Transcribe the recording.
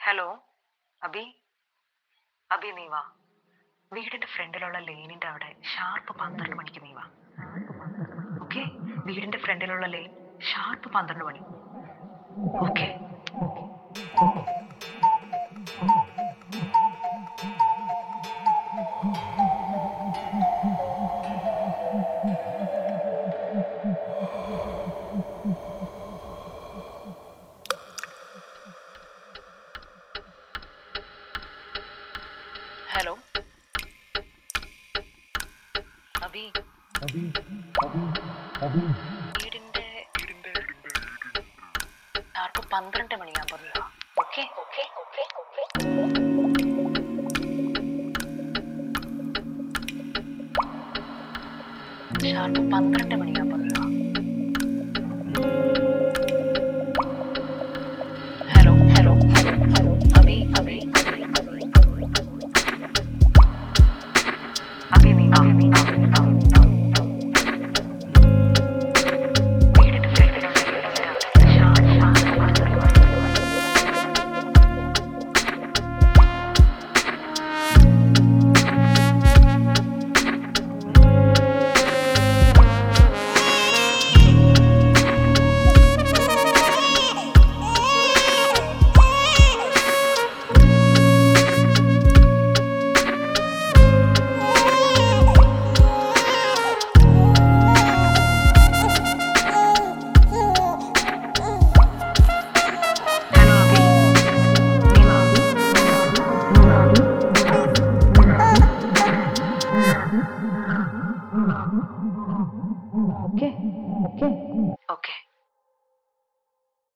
hello Abi Abi നീ വാ വീടിന്റെ ഫ്രണ്ടിലുള്ള ലെയിനിന്റെ അവിടെ ഷാർപ്പ് പന്ത്രണ്ട് മണിക്ക് നീ വാ ഓക്കെ വീടിന്റെ ഫ്രണ്ടിലുള്ള ലെയിൻ ഷാർപ്പ് പന്ത്രണ്ട് മണി ഓക്കെ ഹലോ അബി വീടിന്റെ ഷാർപ്പ് പന്ത്രണ്ട് മണിയാകുമ്പോൾ നീ വാ okay okay okay okay sharp പന്ത്രണ്ട് മണിയാകുമ്പോൾ